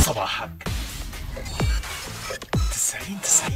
صباحك 90 90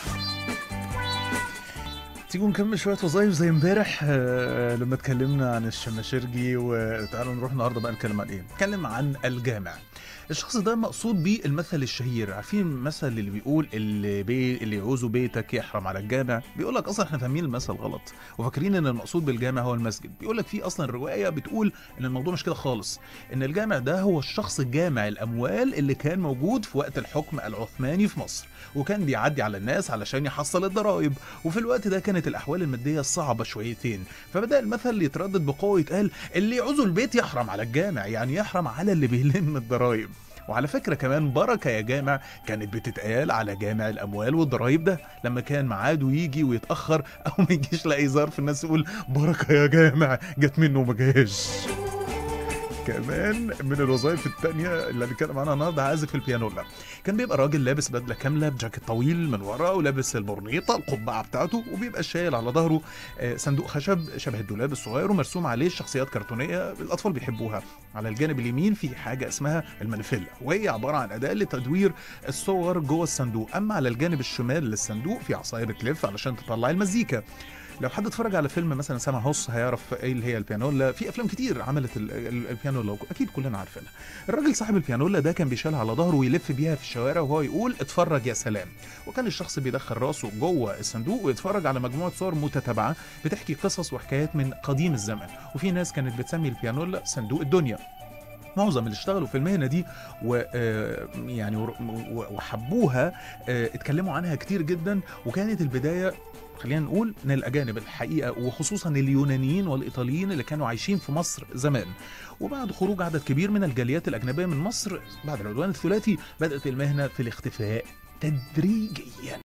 تيجوا نكمل شوية وظايف زي امبارح آه، لما اتكلمنا عن الشماشرجي وتعالوا نروح النهارده بقى نتكلم عن ايه؟ نتكلم عن الجامع. الشخص ده مقصود بيه المثل الشهير، عارفين المثل اللي بيقول اللي بي اللي يعوزه بيتك يحرم على الجامع، بيقول لك اصلا احنا فاهمين المثل غلط وفاكرين ان المقصود بالجامع هو المسجد، بيقول لك في اصلا رواية بتقول ان الموضوع مش كده خالص، ان الجامع ده هو الشخص جامع الاموال اللي كان موجود في وقت الحكم العثماني في مصر، وكان بيعدي على الناس علشان يحصل الضرائب، وفي الوقت ده كانت الاحوال الماديه صعبه شويتين فبدا المثل يتردد بقوه يتقال اللي يعوزه البيت يحرم على الجامع يعني يحرم على اللي بيلم الضرايب وعلى فكرة كمان بركة يا جامع كانت بتتقال على جامع الأموال والضرايب ده لما كان ميعاده يجي ويتأخر أو ما يجيش لاقي ظرف الناس تقول بركة يا جامع جت منه وما جاش كمان من الوظائف التانية اللي هنتكلم عنها النهارده عازف البيانولا كان بيبقى راجل لابس بدله كامله بجاكيت طويل من ورا ولابس البرنيطه القبعه بتاعته وبيبقى شايل على ظهره آه، صندوق خشب شبه الدولاب الصغير ومرسوم عليه شخصيات كرتونيه الاطفال بيحبوها على الجانب اليمين في حاجه اسمها المنفله وهي عباره عن اداه لتدوير الصور جوه الصندوق اما على الجانب الشمال للصندوق في عصايه بتلف علشان تطلع المزيكا لو حد اتفرج على فيلم مثلا سامع هوس هيعرف ايه اللي هي البيانولا في افلام كتير عملت ال- ال- البيانولا اكيد كلنا عارفينها الراجل صاحب البيانولا ده كان بيشيلها على ظهره ويلف بيها في الشوارع وهو يقول اتفرج يا سلام وكان الشخص بيدخل راسه جوه الصندوق ويتفرج على مجموعه صور متتابعه بتحكي قصص وحكايات من قديم الزمن وفي ناس كانت بتسمي البيانولا صندوق الدنيا معظم اللي اشتغلوا في المهنه دي و آه، يعني ور- و- وحبوها آه، اتكلموا عنها كتير جدا وكانت البدايه خلينا نقول من الاجانب الحقيقه وخصوصا اليونانيين والايطاليين اللي كانوا عايشين في مصر زمان وبعد خروج عدد كبير من الجاليات الاجنبيه من مصر بعد العدوان الثلاثي بدات المهنه في الاختفاء تدريجيا